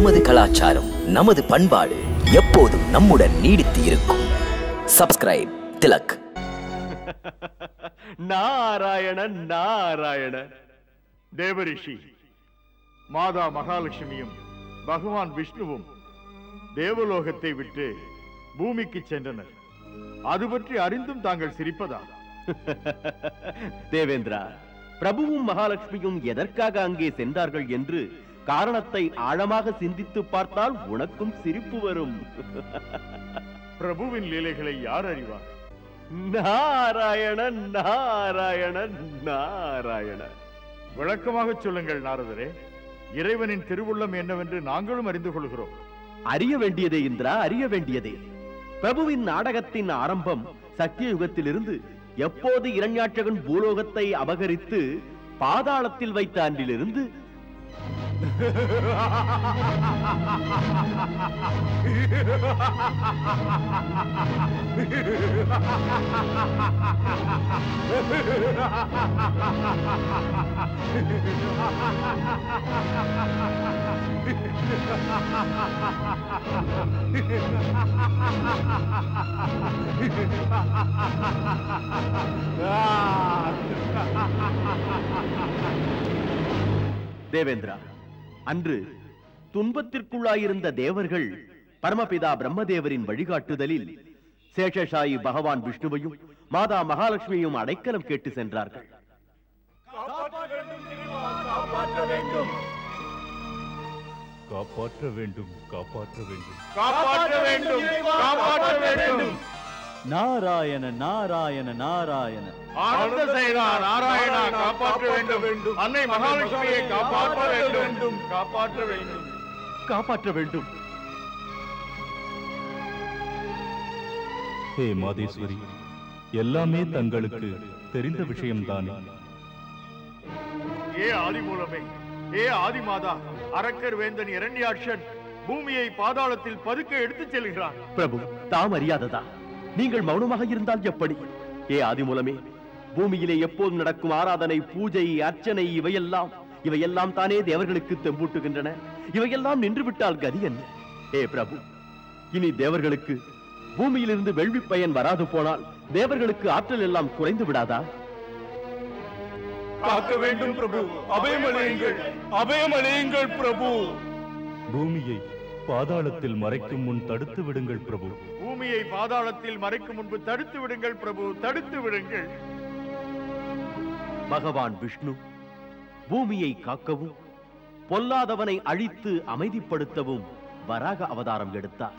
நமது கலாச்சாரம் நமது பண்பாடு எப்போதும் நம்முடன் நீடித்து இருக்கும் சப்ஸ்கிரைப் திலக் நாராயண நாராயண தேவரிஷி மாதா மகாலட்சுமியும் பகவான் விஷ்ணுவும் தேவலோகத்தை விட்டு பூமிக்கு சென்றனர் அது பற்றி அறிந்தும் தாங்கள் சிரிப்பதா தேவேந்திரா பிரபுவும் மகாலட்சுமியும் எதற்காக அங்கே சென்றார்கள் என்று காரணத்தை ஆழமாக சிந்தித்து பார்த்தால் உனக்கும் சிரிப்பு வரும் பிரபுவின் லீலைகளை யார் அறிவார் நாராயண நாராயண நாராயண விளக்கமாக சொல்லுங்கள் நாரதரே இறைவனின் திருவுள்ளம் என்னவென்று நாங்களும் அறிந்து கொள்கிறோம் அறிய வேண்டியதே இந்திரா அறிய வேண்டியதே பிரபுவின் நாடகத்தின் ஆரம்பம் சத்திய யுகத்திலிருந்து எப்போது இரண்யாட்சகன் பூலோகத்தை அபகரித்து பாதாளத்தில் வைத்த அன்றிலிருந்து தேவேந்திரா அன்று துன்பத்திற்குள்ளாயிருந்த தேவர்கள் பரமபிதா பிரம்மதேவரின் வழிகாட்டுதலில் சேஷசாயி பகவான் விஷ்ணுவையும் மாதா மகாலட்சுமியும் அடைக்கலம் கேட்டு சென்றார்கள் காப்பாற்ற வேண்டும் காப்பாற்ற வேண்டும் காப்பாற்ற வேண்டும் காப்பாற்ற வேண்டும் நாராயண நாராயண நாராயண ஆனந்த சேனா நாராயணா காப்பாற்ற வேண்டும் அன்னை மகாலட்சுமியை காப்பாற்ற வேண்டும் காப்பாற்ற வேண்டும் காப்பாற்ற வேண்டும் ஹே மாதேஸ்வரி எல்லாமே தங்களுக்கு தெரிந்த விஷயம்தானே ஏ ஆதி மூலமே ஏ ஆதி மாதா அரக்கர் வேந்தன் இரண்யாட்சன் பூமியை பாதாளத்தில் பதுக்க எடுத்துச் செல்கிறான் பிரபு தாம் அறியாததா நீங்கள் மௌனமாக இருந்தால் எப்படி ஏ ஆதி மூலமே பூமியிலே எப்போதும் நடக்கும் ஆராதனை பூஜை அர்ச்சனை இவையெல்லாம் இவையெல்லாம் தானே தேவர்களுக்கு தெம்பூட்டுகின்றன இவையெல்லாம் நின்றுவிட்டால் கதி என்ன ஏ பிரபு இனி தேவர்களுக்கு பூமியிலிருந்து வெள்வி பயன் வராது போனால் தேவர்களுக்கு ஆற்றல் எல்லாம் குறைந்து விடாதா காக்க வேண்டும் பிரபு அபயமளியுங்கள் அபயமளியுங்கள் பிரபு பூமியை பாதாளத்தில் மறைக்கும் முன் தடுத்து விடுங்கள் பிரபு பூமியை பாதாளத்தில் மறைக்கும் முன்பு தடுத்து விடுங்கள் பிரபு தடுத்து விடுங்கள் பகவான் விஷ்ணு பூமியை காக்கவும் பொல்லாதவனை அழித்து அமைதிப்படுத்தவும் வராக அவதாரம் எடுத்தார்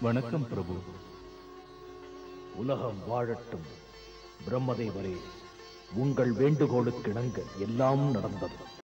வணக்கம் பிரபு உலகம் வாழட்டும் பிரம்மதேவரே உங்கள் வேண்டுகோளுக்கு இணங்க எல்லாம் நடந்தது